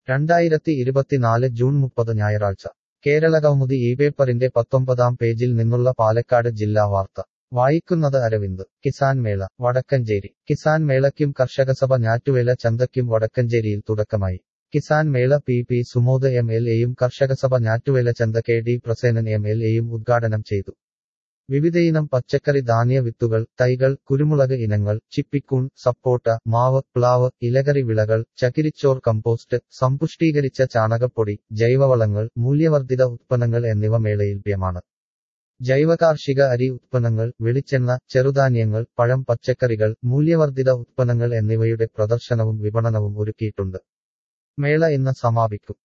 രണ്ടായിരത്തി ഇരുപത്തിനാല് ജൂൺ മുപ്പത് ഞായറാഴ്ച കേരളകൗമുദി ഈ പേപ്പറിന്റെ പത്തൊമ്പതാം പേജിൽ നിന്നുള്ള പാലക്കാട് ജില്ലാ വാർത്ത വായിക്കുന്നത് അരവിന്ദ് കിസാൻ മേള വടക്കഞ്ചേരി കിസാൻ മേളയ്ക്കും കർഷകസഭ ഞാറ്റുവേല ചന്തയ്ക്കും വടക്കഞ്ചേരിയിൽ തുടക്കമായി Kisan Mela P P Sumod M L എയും കർഷകസഭ ഞാറ്റുവേല ചന്ത K D Prasenan M L എയും ഉദ്ഘാടനം ചെയ്തു വിവിധയിനം പച്ചക്കറി ധാന്യ വിത്തുകൾ തൈകൾ കുരുമുളക് ഇനങ്ങൾ ചിപ്പിക്കൂൺ സപ്പോട്ട മാവ് പ്ലാവ് ഇലകറി വിളകൾ ചകിരിച്ചോർ കമ്പോസ്റ്റ് സമ്പുഷ്ടീകരിച്ച ചാണകപ്പൊടി ജൈവവളങ്ങൾ മൂല്യവർദ്ധിത ഉത്പന്നങ്ങൾ എന്നിവ മേളയിൽ ലഭ്യമാണ് ജൈവകാർഷിക അരി ഉത്പന്നങ്ങൾ വെളിച്ചെണ്ണ ചെറുധാന്യങ്ങൾ പഴം പച്ചക്കറികൾ മൂല്യവർദ്ധിത ഉത്പന്നങ്ങൾ എന്നിവയുടെ പ്രദർശനവും വിപണനവും ഒരുക്കിയിട്ടുണ്ട് മേള ഇന്ന് സമാപിക്കും